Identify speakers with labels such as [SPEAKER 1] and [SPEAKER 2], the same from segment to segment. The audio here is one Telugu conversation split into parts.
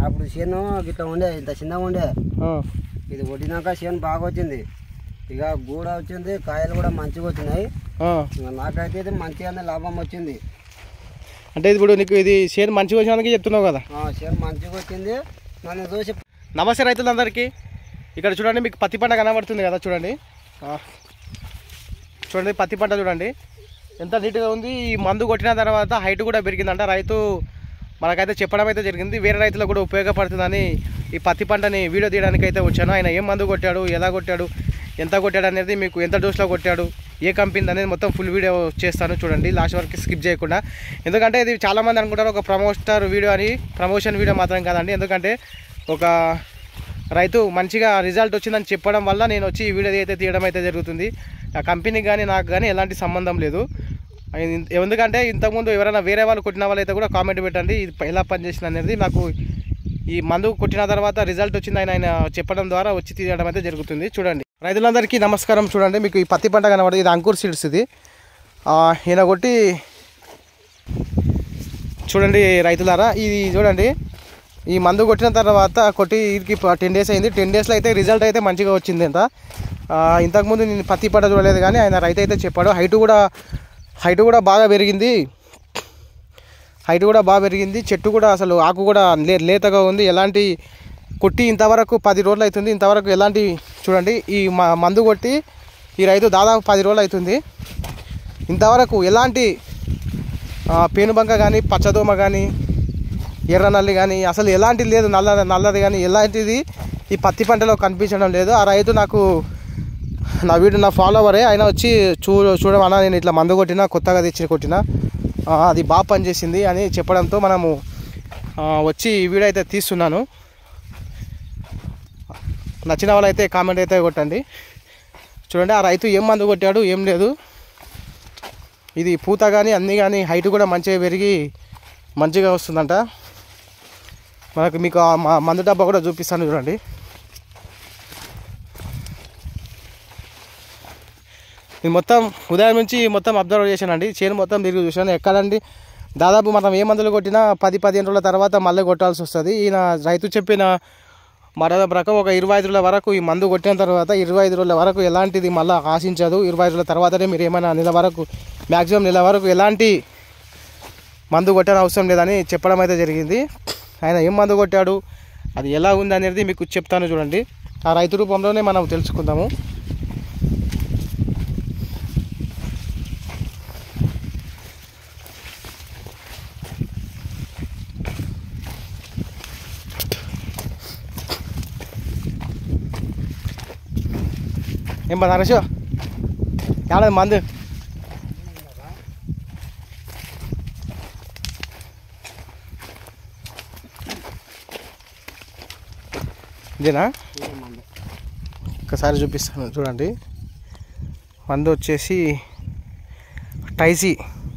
[SPEAKER 1] అప్పుడు చేను గిట్లా ఉండే ఇంత చిన్నగా ఉండే
[SPEAKER 2] ఆ,
[SPEAKER 1] ఇది కొట్టినాక చేను బాగా వచ్చింది ఇక గూడ వచ్చింది కాయలు కూడా మంచిగా వచ్చినాయి
[SPEAKER 2] ఆ.
[SPEAKER 1] ఇక నాకైతే ఇది మంచిగానే లాభం వచ్చింది
[SPEAKER 2] అంటే ఇప్పుడు నీకు ఇది చేను మంచిగా వచ్చినందుకు చెప్తున్నావు కదా
[SPEAKER 1] ఆ, చేను మంచిగా వచ్చింది నన్ను చూసి
[SPEAKER 2] నమస్తే రైతులందరికీ ఇక్కడ చూడండి మీకు పత్తి పంట కనబడుతుంది కదా చూడండి ఆ. చూడండి పత్తి పంట చూడండి ఎంత నీట్గా ఉంది ఈ మందు కొట్టిన తర్వాత హైట్ కూడా పెరిగిందంట రైతు మనకైతే చెప్పడం అయితే జరిగింది వేరే రైతులకు కూడా ఉపయోగపడుతుందని ఈ పత్తి పంటని వీడియో తీయడానికి అయితే వచ్చాను ఆయన ఏం మందు కొట్టాడు ఎలా కొట్టాడు ఎంత కొట్టాడు అనేది మీకు ఎంత డోస్లో కొట్టాడు ఏ కంపెనీ అనేది మొత్తం ఫుల్ వీడియో చేస్తాను చూడండి లాస్ట్ వరకు స్కిప్ చేయకుండా ఎందుకంటే ఇది చాలామంది అనుకుంటారు ఒక ప్రమోటర్ వీడియో అని ప్రమోషన్ వీడియో మాత్రం కాదండి ఎందుకంటే ఒక రైతు మంచిగా రిజల్ట్ వచ్చిందని చెప్పడం వల్ల నేను వచ్చి ఈ వీడియో అయితే తీయడం అయితే జరుగుతుంది ఆ కంపెనీకి కానీ నాకు కానీ ఎలాంటి సంబంధం లేదు ఇన్- ఎందుకంటే ఇంతకుముందు ఎవరైనా వేరే వాళ్ళు కొట్టిన వాళ్ళు అయితే కూడా కామెంట్ పెట్టండి ఇది ఎలా పనిచేసింది అనేది నాకు ఈ మందు కొట్టిన తర్వాత రిజల్ట్ వచ్చింది ఆయన ఆయన చెప్పడం ద్వారా వచ్చి తీయడం అయితే జరుగుతుంది చూడండి రైతులందరికీ నమస్కారం చూడండి మీకు ఈ పత్తి పంట కనబడదు ఇది అంకుర్ సీడ్స్ ఇది ఆ, ఈయన కొట్టి చూడండి రైతులారా ఇది చూడండి ఈ మందు కొట్టిన తర్వాత కొట్టి వీరికి టెన్ డేస్ అయింది టెన్ డేస్లో అయితే రిజల్ట్ అయితే మంచిగా వచ్చింది అంత ఆ, ఇంతకుముందు నేను పత్తి పంట చూడలేదు కానీ ఆయన రైతు అయితే చెప్పాడు హైట్ కూడా హైట్ కూడా బాగా పెరిగింది హైట్ కూడా బాగా పెరిగింది చెట్టు కూడా అసలు ఆకు కూడా లే లేతగా ఉంది ఎలాంటి కొట్టి ఇంతవరకు పది రోజులు అవుతుంది ఇంతవరకు ఎలాంటి చూడండి ఈ మ- మందు కొట్టి ఈ రైతు దాదాపు పది రోజులు అవుతుంది ఇంతవరకు ఎలాంటి ఆ, పేనుబంక కానీ పచ్చదోమ కానీ ఎర్ర నల్లి కానీ అసలు ఎలాంటిది లేదు నల్ల నల్లది కానీ ఎలాంటిది ఈ పత్తి పంటలో కనిపించడం లేదు ఆ రైతు నాకు నా వీడియో నా ఫాలోవరే ఆయన వచ్చి చూ చూడమన్నా నేను ఇట్లా మందు కొట్టినా కొత్తగా తెచ్చి కొట్టినా ఆ, అది బాగా పనిచేసింది అని చెప్పడంతో మనము ఆ, వచ్చి ఈ వీడియో అయితే తీస్తున్నాను నచ్చిన వాళ్ళైతే కామెంట్ అయితే కొట్టండి చూడండి ఆ రైతు ఏం మందు కొట్టాడు ఏం లేదు ఇది పూత కానీ అన్నీ కానీ హైట్ కూడా మంచిగా పెరిగి మంచిగా వస్తుందంట మనకు మీకు ఆ మ- మందు డబ్బా కూడా చూపిస్తాను చూడండి ఇది మొత్తం ఉదయం నుంచి మొత్తం అబ్జర్వ్ చేశానండి చేను మొత్తం తిరిగి చూశాను ఎక్కడండి దాదాపు మనం ఏ మందులు కొట్టినా పది పదిహేను రోజుల తర్వాత మళ్ళీ కొట్టాల్సి వస్తుంది ఈయన రైతు చెప్పిన మరణ ప్రకారం ఒక ఇరవై ఐదు రోజుల వరకు ఈ మందు కొట్టిన తర్వాత ఇరవై ఐదు రోజుల వరకు ఎలాంటిది మళ్ళీ ఆశించదు ఇరవై ఐదు రోజుల తర్వాతనే మీరు ఏమైనా నెల వరకు మ్యాక్సిమం నెల వరకు ఎలాంటి మందు కొట్టని అవసరం లేదని చెప్పడం అయితే జరిగింది ఆయన ఏం మందు కొట్టాడు అది ఎలా ఉంది అనేది మీకు చెప్తాను చూడండి ఆ రైతు రూపంలోనే మనం తెలుసుకుందాము ఏం పద నరేష్ ఏడది మందు ఇదేనా ఒకసారి చూపిస్తాను చూడండి మందు వచ్చేసి టైసీ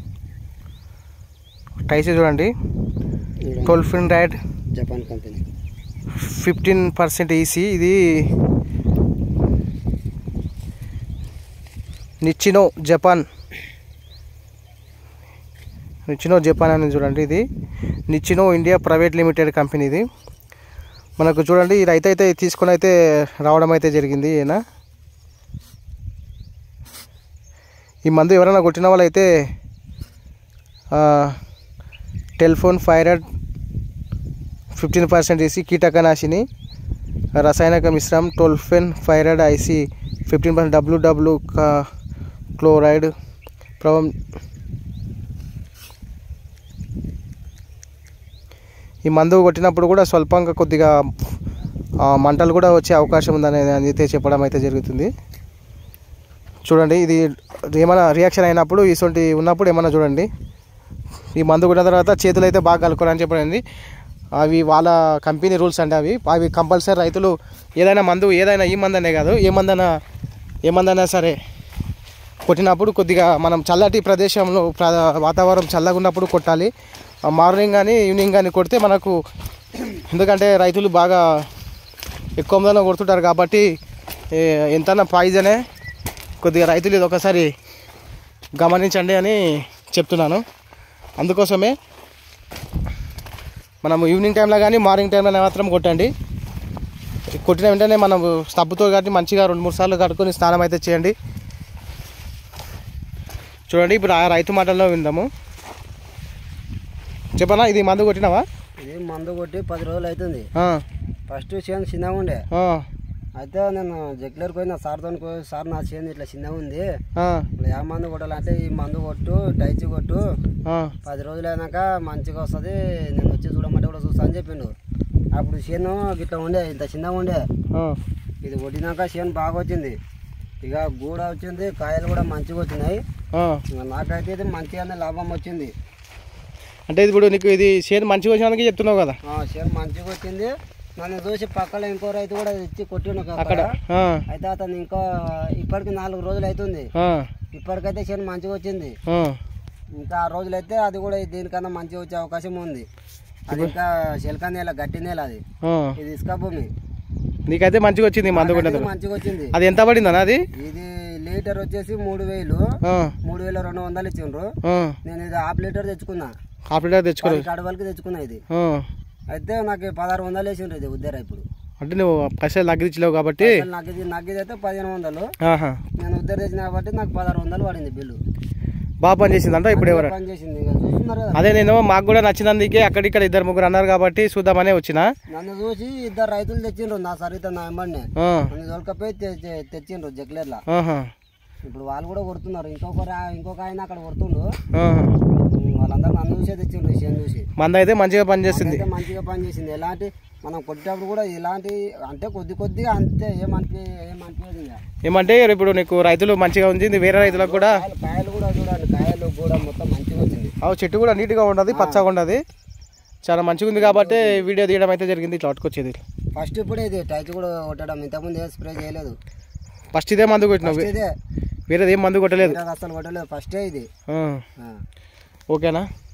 [SPEAKER 2] టైసీ చూడండి ట్వెల్వ్ ఫిన్ రైడ్
[SPEAKER 1] Japan company
[SPEAKER 2] fifteen percent EC ఇది నిచ్చినో జపాన్ నిచ్చినో జపాన్ అని చూడండి ఇది Nichino India private limited company ఇది మనకు చూడండి ఈ రైతు అయితే తీసుకొని అయితే రావడం అయితే జరిగింది ఈయన ఈ మందు ఎవరైనా కొట్టిన వాళ్ళైతే టెలిఫోన్ ఫైరడ్ ఫిఫ్టీన్ పర్సెంట్ వేసి కీటకనాశిని రసాయనిక మిశ్రమం tolfenpyrad EC fifteen percent W W chloride ప్రభావం ఈ మందు కొట్టినప్పుడు కూడా స్వల్పంగా కొద్దిగా ఆ, మంటలు కూడా వచ్చే అవకాశం ఉందని అయితే చెప్పడం అయితే జరుగుతుంది చూడండి ఇది ఏమైనా రియాక్షన్ అయినప్పుడు ఇటువంటి ఉన్నప్పుడు ఏమైనా చూడండి ఈ మందు కొట్టిన తర్వాత చేతులు అయితే బాగా కలుపుకోవాలని చెప్పండి అవి వాళ్ళ కంపెనీ రూల్స్ అండి అవి అవి కంపల్సరీ రైతులు ఏదైనా మందు ఏదైనా ఈ మందనే కాదు ఏ మందైనా ఏ మందైనా సరే కొట్టినప్పుడు కొద్దిగా మనం చల్లటి ప్రదేశంలో ప్ర- వాతావరణం చల్లగా ఉన్నప్పుడు కొట్టాలి ఆ మార్నింగ్ కానీ ఈవినింగ్ కానీ కొడితే మనకు ఎందుకంటే రైతులు బాగా ఎక్కువ మందిలో కొడుతుంటారు కాబట్టి ఏ- ఎంతైనా పాయిజనే కొద్దిగా రైతులు ఇది ఒకసారి గమనించండి అని చెప్తున్నాను అందుకోసమే మనం ఈవినింగ్ టైంలో కానీ మార్నింగ్ టైంలో మాత్రం కొట్టండి కొట్టిన వెంటనే మనం స్టబ్తో కానీ మంచిగా రెండు మూడు సార్లు కడుక్కొని స్నానం అయితే చేయండి చూడండి ఇప్పుడు ఆ రైతు మాటల్లో విందాము చెప్పనా ఇది మందు కొట్టినావా
[SPEAKER 1] ఇది మందు కొట్టి పది రోజులు అవుతుంది
[SPEAKER 2] ఆ,
[SPEAKER 1] ఫస్ట్ చేను చిన్నగా ఉండే
[SPEAKER 2] ఆ,
[SPEAKER 1] అయితే నేను జగ్లర్ పోయిన సార్తో సార్ నా చేను ఇట్లా చిన్నగా ఉంది
[SPEAKER 2] ఆ,
[SPEAKER 1] ఇప్పుడు ఏ మందు కొట్టాలంటే ఈ మందు కొట్టు టైచి కొట్టు
[SPEAKER 2] ఆ,
[SPEAKER 1] పది రోజులు అయినాక మంచిగా వస్తుంది నేను వచ్చి చూడమంటే కూడా చూస్తా అని చెప్పిండు అప్పుడు చేను గిట్లా ఉండే ఇంత చిన్నగా ఉండే
[SPEAKER 2] ఆ.
[SPEAKER 1] ఇది కొట్టినాక చేను బాగా వచ్చింది ఇక గూడ వచ్చింది కాయలు కూడా మంచిగా వచ్చినాయి
[SPEAKER 2] ఆ.
[SPEAKER 1] ఇక నాకైతే ఇది మంచిగానే లాభం వచ్చింది
[SPEAKER 2] అంటే ఇప్పుడు నీకు ఇది చేను మంచిగా వచ్చినందుకు చెప్తున్నావు కదా
[SPEAKER 1] ఆ, చేను మంచిగా వచ్చింది నన్ను చూసి పక్కన ఇంకో రైతు కూడా ఇచ్చి కొట్టిండు ఒక
[SPEAKER 2] అక్కడ
[SPEAKER 1] అక్కడ.
[SPEAKER 2] ఆ,
[SPEAKER 1] అయితే అతను ఇంకా ఇప్పటికి నాలుగు రోజులు అవుతుంది
[SPEAKER 2] ఆ,
[SPEAKER 1] ఇప్పటికైతే చేను మంచిగా వచ్చింది
[SPEAKER 2] ఆ.
[SPEAKER 1] ఇంకా ఆ రోజులైతే అది కూడా దీనికన్నా మంచిగా వచ్చే అవకాశం ఉంది అది ఇంకా చిలక నేల గట్టి నేల అది
[SPEAKER 2] ఆ.
[SPEAKER 1] ఇది ఇసుక భూమి
[SPEAKER 2] నీకైతే మంచిగా వచ్చింది మందు
[SPEAKER 1] నాకైతే
[SPEAKER 2] కొట్టినందుకు
[SPEAKER 1] మంచిగా వచ్చింది
[SPEAKER 2] అది ఎంత పడిందన్నా అది
[SPEAKER 1] ఇది లీటర్ వచ్చేసి మూడు వేలు
[SPEAKER 2] ఆ,
[SPEAKER 1] మూడు వేల రెండు వందలు ఇచ్చిండ్రు
[SPEAKER 2] ఆ.
[SPEAKER 1] నేను ఇది హాఫ్ లీటర్ తెచ్చుకున్నా
[SPEAKER 2] హాఫ్ లీటర్ తెచ్చుకో
[SPEAKER 1] పది కడవలకి తెచ్చుకున్నా ఇది
[SPEAKER 2] ఆ.
[SPEAKER 1] అయితే నాకు పదహారు వందలు వేసిండ్రు ఇది ఉద్దర ఇప్పుడు
[SPEAKER 2] అంటే నువ్వు పైసలు తగ్గించలేవు కాబట్టి
[SPEAKER 1] అసలు నాకు ఇది నాకు ఇది అయితే పదిహేను వందలు
[SPEAKER 2] ఆహా
[SPEAKER 1] నేను ఉద్దర తెచ్చిన కాబట్టి నాకు పదహారు వందలు పడింది బిల్లు
[SPEAKER 2] బాగా పని చేసిందంట ఇప్పుడు ఎవరు
[SPEAKER 1] పని చేసింది ఇక చూస్తున్నారు కదా
[SPEAKER 2] అదే నేను మాకు కూడా నచ్చినందుకే అక్కడిక్కడ ఇద్దరు ముగ్గురు అన్నారు కాబట్టి చూద్దామనే వచ్చిన
[SPEAKER 1] నన్ను చూసి ఇద్దరు రైతులు తెచ్చిండ్రు నా సరిత నా ఎంబడిని
[SPEAKER 2] ఆ,
[SPEAKER 1] నన్ను దొరకపోయి తె- తె- తెచ్చిండ్రు జగ్లేర్లా
[SPEAKER 2] ఆహా,
[SPEAKER 1] ఇప్పుడు వాళ్ళు కూడా కొడుతున్నారు ఇంకొకరు ఆ- ఇంకొక ఆయన అక్కడ కొడుతుండు
[SPEAKER 2] ఆహా.
[SPEAKER 1] ఉమ్, వాళ్ళందరూ నన్ను చూసే తెచ్చిండ్రు ఈ చేను చూసి
[SPEAKER 2] మంద అయితే మంచిగా పని చేస్తుంది
[SPEAKER 1] అయితే మంచిగా పని చేసింది ఎలాంటి మనం కొట్టేటప్పుడు కూడా ఇలాంటి అంటే కొద్ది కొద్దిగా అంతే ఏమనిపి ఏమనిపించదు ఇంకా
[SPEAKER 2] ఏమంటే ఇప్పుడు నీకు రైతులు మంచిగా ఉంది వేరే రైతులకు కూడా
[SPEAKER 1] కాయలు కాయలు కూడా చూడండి కాయలు కూడా మొత్తం మంచిగా వచ్చింది
[SPEAKER 2] ఆ చెట్టు కూడా నీట్గా ఉండదు పచ్చగా ఉండదు చాలా మంచిగా ఉంది కాబట్టి వీడియో తీయడం అయితే జరిగింది ఇట్లా పట్టుకొచ్చేది
[SPEAKER 1] ఫస్ట్ ఇప్పుడే ఇది టైట్ కూడా కొట్టడం ఇంతకుముందు ఏ స్ప్రే చేయలేదు
[SPEAKER 2] ఫస్ట్ ఇదే మందు కొట్టినావు
[SPEAKER 1] ఫస్ట్ ఇదే
[SPEAKER 2] వేరేది ఏం మందు కొట్టలేదు
[SPEAKER 1] ఇంకా అసలు కొట్టలేదు ఫస్టే ఇది
[SPEAKER 2] ఆ,
[SPEAKER 1] ఆ.
[SPEAKER 2] ఓకేనా